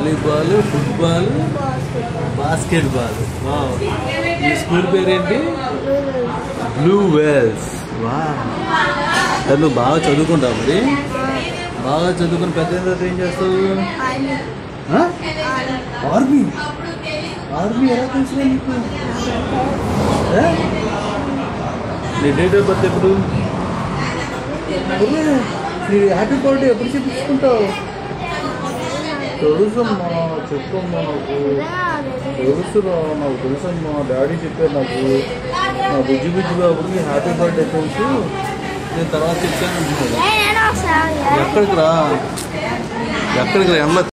Volleyball football basket ball మీ school పేరేంటి Blue Wells వా అది నువ్వు బాగా చదువుకుంటావు మరి బాగా చదువుకుని పెద్ద అయిన తర్వాత ఏం చేస్తావు ఆర్మీ ఆర్మీ ఎలా తెలుసు నీకు ఆ? నీ డేట్ ఆఫ్ బర్త్ ఎప్పుడు ఒరే, నీ హ్యాపీ బర్త్డే ఎప్పుడు చెప్పించుకుంటావు తెలుసమ్మా చెప్పమ్మా నాకు తెలుసురా నాకు తెలుసమ్మా డాడీ చెప్పారు నాకు నా బుజ్జి బుజ్జి బాబుకి హ్యాపీ బర్త్డే తెలుసు నేను తర్వాత చెప్తాను అంటున్నాడు నేను వస్తాను ఎక్కడికి రా ఎక్కడికి రా ఎండ